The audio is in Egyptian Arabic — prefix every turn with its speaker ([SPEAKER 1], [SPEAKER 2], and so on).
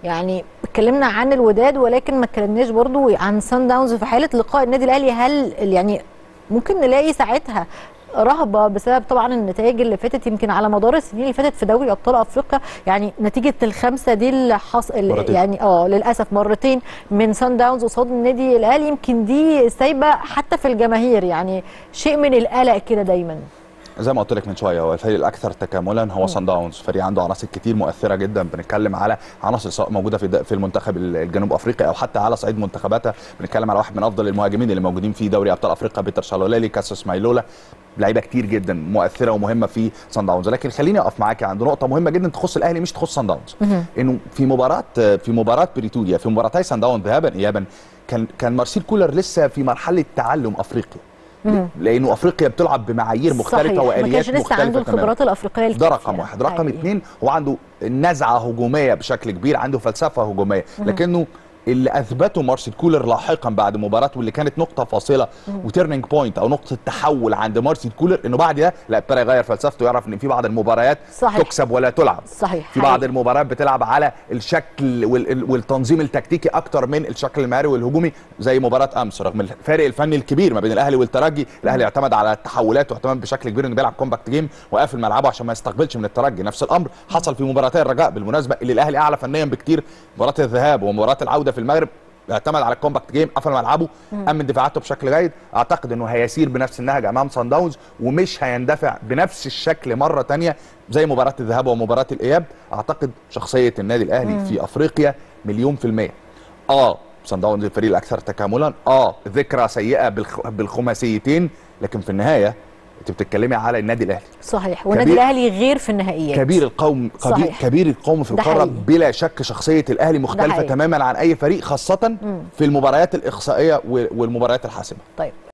[SPEAKER 1] يعني اتكلمنا عن الوداد ولكن ما اتكلمناش برضو عن سان داونز في حاله لقاء النادي الاهلي هل يعني ممكن نلاقي ساعتها رهبه بسبب طبعا النتائج اللي فاتت يمكن على مدار السنين اللي فاتت في دوري ابطال افريقيا يعني نتيجه الخمسه دي اللي حصل
[SPEAKER 2] مرتين.
[SPEAKER 1] يعني اه للاسف مرتين من سان داونز قصاد النادي الاهلي يمكن دي سايبه حتى في الجماهير يعني شيء من القلق كده دايما
[SPEAKER 2] زي ما قلت لك من شويه هو الفريق الاكثر تكاملا هو صن داونز فريق عنده عناصر كتير مؤثره جدا بنتكلم على عناصر سواء موجوده في في المنتخب الجنوب افريقي او حتى على صعيد منتخباتها بنتكلم على واحد من افضل المهاجمين اللي موجودين في دوري ابطال افريقيا بيتر شالوليلي كاسوس مايلولا لعيبه كتير جدا مؤثره ومهمه في صن داونز لكن خليني اقف معاكي عند نقطه مهمه جدا تخص الاهلي مش تخص صن داونز انه في مباراه في مباراه بريتوريا في مباراتي صن داونز ذهابا ايابا كان كان مارسيل كولر لسه في مرحله تعلم افريقيا لانه افريقيا بتلعب بمعايير مختلفه
[SPEAKER 1] صحيح. ما
[SPEAKER 2] واليات
[SPEAKER 1] كانش لسه
[SPEAKER 2] مختلفه
[SPEAKER 1] عنده
[SPEAKER 2] تماماً.
[SPEAKER 1] الخبرات الافريقيه
[SPEAKER 2] ده
[SPEAKER 1] الكافية.
[SPEAKER 2] رقم واحد رقم
[SPEAKER 1] حقيقي.
[SPEAKER 2] اثنين هو عنده نزعه هجوميه بشكل كبير عنده فلسفه هجوميه لكنه اللي اثبته مارسيل كولر لاحقا بعد مباراه واللي كانت نقطه فاصله وتيرنينج بوينت او نقطه تحول عند مارسيل كولر انه بعد ده لا ابتدى يغير فلسفته يعرف ان في بعض المباريات
[SPEAKER 1] صحيح.
[SPEAKER 2] تكسب ولا تلعب
[SPEAKER 1] صحيح
[SPEAKER 2] في بعض
[SPEAKER 1] حقيقي.
[SPEAKER 2] المباريات بتلعب على الشكل وال- والتنظيم التكتيكي اكتر من الشكل المهاري والهجومي زي مباراه امس رغم الفارق الفني الكبير ما بين الاهلي والترجي الاهلي اعتمد على التحولات واعتمد بشكل كبير انه بيلعب كومباكت جيم وقافل ملعبه عشان ما يستقبلش من الترجي نفس الامر حصل في مباراتي الرجاء بالمناسبه اللي الاهلي اعلى فنيا بكتير مباراه الذهاب ومباراه العوده في المغرب اعتمد على الكومباكت جيم قفل ملعبه امن دفاعاته بشكل جيد اعتقد انه هيسير بنفس النهج امام صن داونز ومش هيندفع بنفس الشكل مره تانية زي مباراه الذهاب ومباراه الاياب اعتقد شخصيه النادي الاهلي في افريقيا مليون في الميه اه صن داونز الفريق الاكثر تكاملا اه ذكرى سيئه بالخ... بالخماسيتين لكن في النهايه انت بتتكلمي على النادي الاهلي
[SPEAKER 1] صحيح والنادي
[SPEAKER 2] كبير-
[SPEAKER 1] الاهلي غير في النهائيات
[SPEAKER 2] كبير القوم كبير,
[SPEAKER 1] صحيح.
[SPEAKER 2] كبير القوم في
[SPEAKER 1] ده
[SPEAKER 2] القاره
[SPEAKER 1] حقيقي.
[SPEAKER 2] بلا شك شخصيه الاهلي مختلفه
[SPEAKER 1] حقيقي.
[SPEAKER 2] تماما عن اي فريق خاصه في المباريات الاقصائيه وال- والمباريات الحاسمه
[SPEAKER 1] طيب